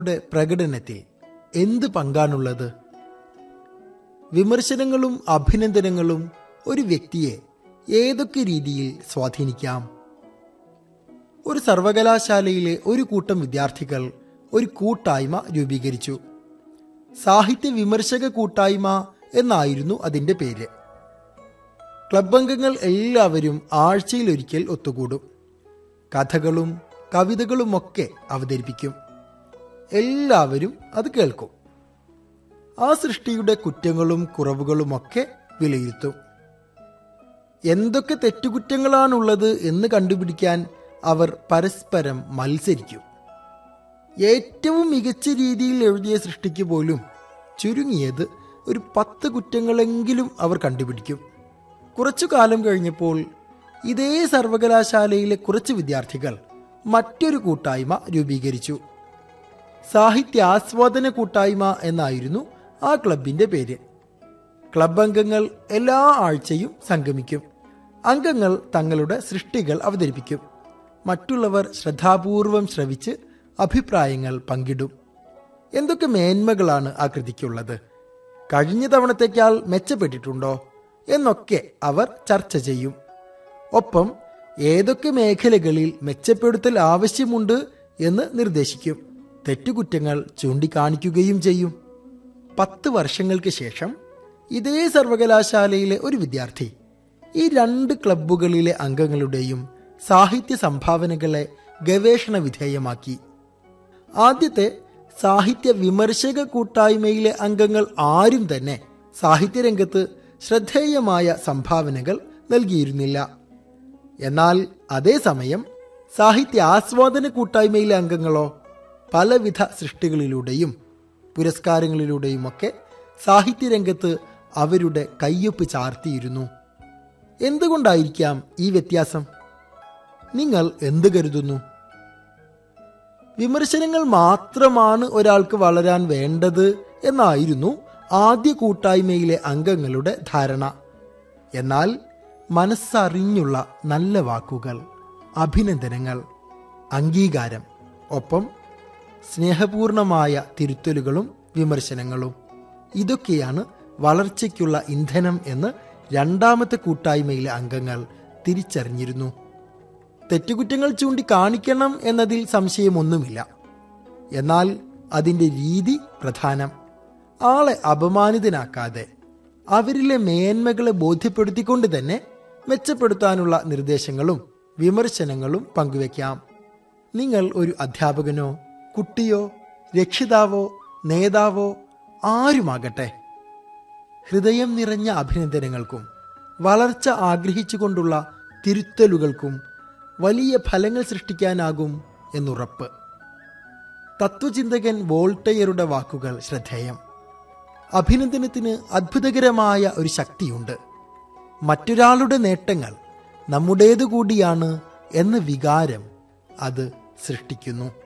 യുടെ പ്രകടനത്തിൽ എന്ത് പങ്കാണുള്ളത് വിമർശനങ്ങളും അഭിനന്ദനങ്ങളും ഒരു വ്യക്തിയെ ഏതൊക്കെ രീതിയിൽ സ്വാധീനിക്കാം ഒരു സർവകലാശാലയിലെ ഒരു കൂട്ടം വിദ്യാർത്ഥികൾ ഒരു കൂട്ടായ്മ രൂപീകരിച്ചു സാഹിത്യ വിമർശക കൂട്ടായ്മ എന്നായിരുന്നു അതിന്റെ പേര് ക്ലബ് അംഗങ്ങൾ എല്ലാവരും ആഴ്ചയിലൊരിക്കൽ ഒത്തുകൂടും കഥകളും കവിതകളുമൊക്കെ അവതരിപ്പിക്കും എല്ലാവരും അത് കേൾക്കും ആ സൃഷ്ടിയുടെ കുറ്റങ്ങളും കുറവുകളുമൊക്കെ വിലയിരുത്തും എന്തൊക്കെ തെറ്റുകുറ്റങ്ങളാണുള്ളത് എന്ന് കണ്ടുപിടിക്കാൻ അവർ പരസ്പരം മത്സരിക്കും ഏറ്റവും മികച്ച രീതിയിൽ എഴുതിയ സൃഷ്ടിക്ക് പോലും ചുരുങ്ങിയത് ഒരു പത്ത് കുറ്റങ്ങളെങ്കിലും അവർ കണ്ടുപിടിക്കും കുറച്ചു കാലം കഴിഞ്ഞപ്പോൾ ഇതേ സർവകലാശാലയിലെ കുറച്ച് വിദ്യാർത്ഥികൾ മറ്റൊരു കൂട്ടായ്മ രൂപീകരിച്ചു സാഹിത്യാസ്വാദന കൂട്ടായ്മ എന്നായിരുന്നു ആ ക്ലബിന്റെ പേര് ക്ലബ് അംഗങ്ങൾ എല്ലാ ആഴ്ചയും സംഗമിക്കും അംഗങ്ങൾ തങ്ങളുടെ സൃഷ്ടികൾ അവതരിപ്പിക്കും മറ്റുള്ളവർ ശ്രദ്ധാപൂർവം ശ്രവിച്ച് അഭിപ്രായങ്ങൾ പങ്കിടും എന്തൊക്കെ മേന്മകളാണ് ആ കൃതിക്കുള്ളത് കഴിഞ്ഞ തവണത്തേക്കാൾ മെച്ചപ്പെട്ടിട്ടുണ്ടോ എന്നൊക്കെ അവർ ചർച്ച ചെയ്യും ഒപ്പം ഏതൊക്കെ മേഖലകളിൽ മെച്ചപ്പെടുത്തൽ ആവശ്യമുണ്ട് എന്ന് നിർദ്ദേശിക്കും തെറ്റുകുറ്റങ്ങൾ ചൂണ്ടിക്കാണിക്കുകയും ചെയ്യും പത്ത് വർഷങ്ങൾക്ക് ശേഷം ഇതേ സർവകലാശാലയിലെ ഒരു വിദ്യാർത്ഥി ഈ രണ്ട് ക്ലബ്ബുകളിലെ അംഗങ്ങളുടെയും സാഹിത്യ സംഭാവനകളെ ഗവേഷണ വിധേയമാക്കി ആദ്യത്തെ സാഹിത്യ വിമർശക കൂട്ടായ്മയിലെ അംഗങ്ങൾ ആരും തന്നെ സാഹിത്യരംഗത്ത് ശ്രദ്ധേയമായ സംഭാവനകൾ നൽകിയിരുന്നില്ല എന്നാൽ അതേസമയം സാഹിത്യ ആസ്വാദന കൂട്ടായ്മയിലെ അംഗങ്ങളോ പലവിധ സൃഷ്ടികളിലൂടെയും പുരസ്കാരങ്ങളിലൂടെയുമൊക്കെ സാഹിത്യരംഗത്ത് അവരുടെ കയ്യൊപ്പ് ചാർത്തിയിരുന്നു എന്തുകൊണ്ടായിരിക്കാം ഈ വ്യത്യാസം നിങ്ങൾ എന്ത് കരുതുന്നു വിമർശനങ്ങൾ മാത്രമാണ് ഒരാൾക്ക് വളരാൻ വേണ്ടത് എന്നായിരുന്നു ആദ്യ കൂട്ടായ്മയിലെ അംഗങ്ങളുടെ ധാരണ എന്നാൽ മനസ്സറിഞ്ഞുള്ള നല്ല വാക്കുകൾ അഭിനന്ദനങ്ങൾ അംഗീകാരം ഒപ്പം സ്നേഹപൂർണമായ തിരുത്തലുകളും വിമർശനങ്ങളും ഇതൊക്കെയാണ് വളർച്ചയ്ക്കുള്ള ഇന്ധനം എന്ന് രണ്ടാമത്തെ കൂട്ടായ്മയിലെ അംഗങ്ങൾ തിരിച്ചറിഞ്ഞിരുന്നു തെറ്റുകുറ്റങ്ങൾ ചൂണ്ടിക്കാണിക്കണം എന്നതിൽ സംശയമൊന്നുമില്ല എന്നാൽ അതിൻ്റെ രീതി പ്രധാനം ആളെ അപമാനിതനാക്കാതെ അവരിലെ മേന്മകളെ ബോധ്യപ്പെടുത്തിക്കൊണ്ട് തന്നെ മെച്ചപ്പെടുത്താനുള്ള നിർദ്ദേശങ്ങളും വിമർശനങ്ങളും പങ്കുവെക്കാം നിങ്ങൾ ഒരു അധ്യാപകനോ കുട്ടിയോ രക്ഷിതാവോ നേതാവോ ആരുമാകട്ടെ ഹൃദയം നിറഞ്ഞ അഭിനന്ദനങ്ങൾക്കും വളർച്ച ആഗ്രഹിച്ചുകൊണ്ടുള്ള തിരുത്തലുകൾക്കും വലിയ ഫലങ്ങൾ സൃഷ്ടിക്കാനാകും എന്നുറപ്പ് തത്വചിന്തകൻ വോൾട്ടയറുടെ വാക്കുകൾ ശ്രദ്ധേയം അഭിനന്ദനത്തിന് അത്ഭുതകരമായ ഒരു ശക്തിയുണ്ട് മറ്റൊരാളുടെ നേട്ടങ്ങൾ നമ്മുടേതു കൂടിയാണ് എന്ന വികാരം അത് സൃഷ്ടിക്കുന്നു